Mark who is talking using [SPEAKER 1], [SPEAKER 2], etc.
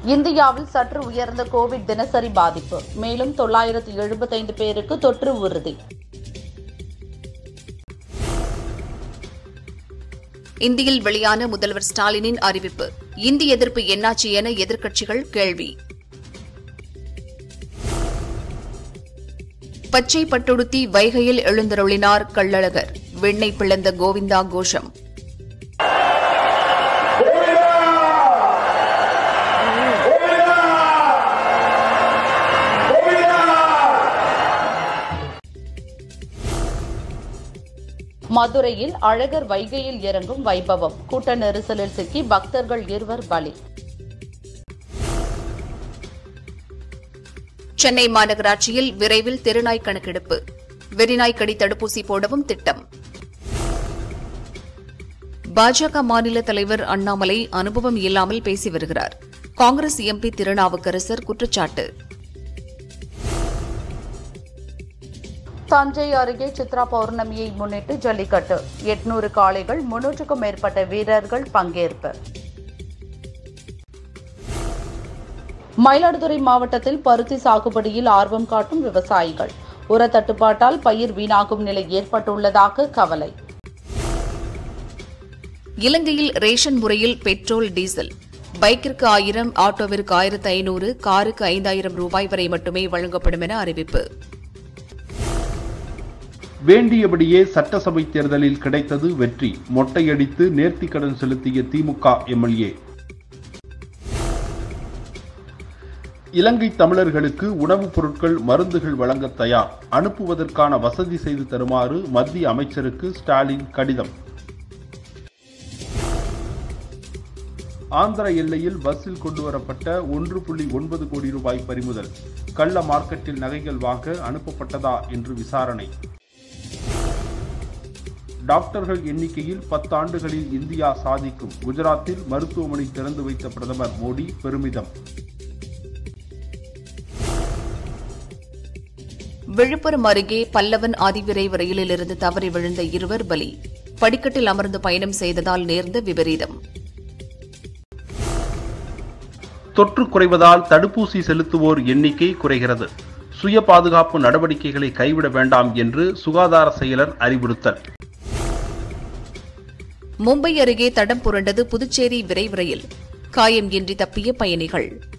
[SPEAKER 1] இந்தியாவில் சற்று உயர்ந்த கோவிட் தினசரி பாதிப்பு மேலும் தொள்ளாயிரத்து எழுபத்தைந்து பேருக்கு தொற்று உறுதி
[SPEAKER 2] இந்தியில் வெளியான முதல்வர் ஸ்டாலினின் அறிவிப்பு இந்தி எதிர்ப்பு என்னாச்சு என எதிர்க்கட்சிகள் கேள்வி பச்சை பட்டுடுத்தி வைகையில் எழுந்தருளினார் கள்ளழகர் வெண்ணை பிளந்த கோவிந்தா கோஷம்
[SPEAKER 1] மதுரையில் அழகர் வைகையில் இறங்கும் வைபவம் கூட்ட நெரிசலில் சிக்கி பக்தர்கள் இருவர் பலி
[SPEAKER 2] சென்னை மாநகராட்சியில் விரைவில் தெருநாய் கணக்கெடுப்பு வெறிநாய் கடி தடுப்பூசி போடவும் திட்டம் பாஜக மாநில தலைவர் அண்ணாமலை அனுபவம் இல்லாமல் பேசி வருகிறார் காங்கிரஸ் எம்பி திருநாவுக்கரசர் குற்றச்சாட்டு
[SPEAKER 1] தஞ்சை அருகே சித்ரா பௌர்ணமியை முன்னிட்டு ஜல்லிக்கட்டு எட்நூறு காளைகள் முன்னூற்றுக்கும் மேற்பட்ட வீரர்கள் பங்கேற்பு மயிலாடுதுறை மாவட்டத்தில் பருத்தி சாகுபடியில் ஆர்வம் காட்டும் விவசாயிகள் உர தட்டுப்பாட்டால் பயிர் வீணாகும் நிலை ஏற்பட்டுள்ளதாக கவலை
[SPEAKER 2] இலங்கையில் ரேஷன் முறையில் பெட்ரோல் டீசல் பைக்கிற்கு ஆயிரம் ஆட்டோவிற்கு ஆயிரத்து ஐநூறு காருக்கு ஐந்தாயிரம் ரூபாய் வரை மட்டுமே வழங்கப்படும் என அறிவிப்பு
[SPEAKER 3] வேண்டியபடியே சட்டசபை தேர்தலில் கிடைத்தது வெற்றி மொட்டையடித்து நேர்த்திக்கடன் செலுத்திய திமுக எம்எல்ஏ இலங்கை தமிழர்களுக்கு உணவுப் பொருட்கள் மருந்துகள் வழங்க தயார் அனுப்புவதற்கான வசதி செய்து தருமாறு மத்திய அமைச்சருக்கு ஸ்டாலின் கடிதம் ஆந்திர எல்லையில் பஸ்ஸில் கொண்டுவரப்பட்ட ஒன்று புள்ளி ஒன்பது கோடி ரூபாய் பறிமுதல் கள்ள மார்க்கெட்டில் நகைகள் வாங்க அனுப்பப்பட்டதா என்று விசாரணை டாக்டர்கள் எண்ணிக்கையில் பத்தாண்டுகளில் இந்தியா சாதிக்கும் குஜராத்தில் மருத்துவமனை திறந்து வைத்த பிரதமர் மோடி பெருமிதம்
[SPEAKER 2] விழுப்புரம் அருகே பல்லவன் அதிவிரைவு ரயிலிலிருந்து தவறி விழுந்த இருவர் பலி படிக்கட்டில் அமர்ந்து பயணம் செய்ததால் நேர்ந்த விபரீதம்
[SPEAKER 3] தொற்று குறைவதால் தடுப்பூசி செலுத்துவோர் எண்ணிக்கை குறைகிறது சுய பாதுகாப்பு நடவடிக்கைகளை கைவிட வேண்டாம் என்று சுகாதார செயலர் அறிவுறுத்தல்
[SPEAKER 2] மும்பை அருகே தடம் புரண்டது புதுச்சேரி விரைவு ரயில் காயம் இன்றி தப்பிய பயணிகள்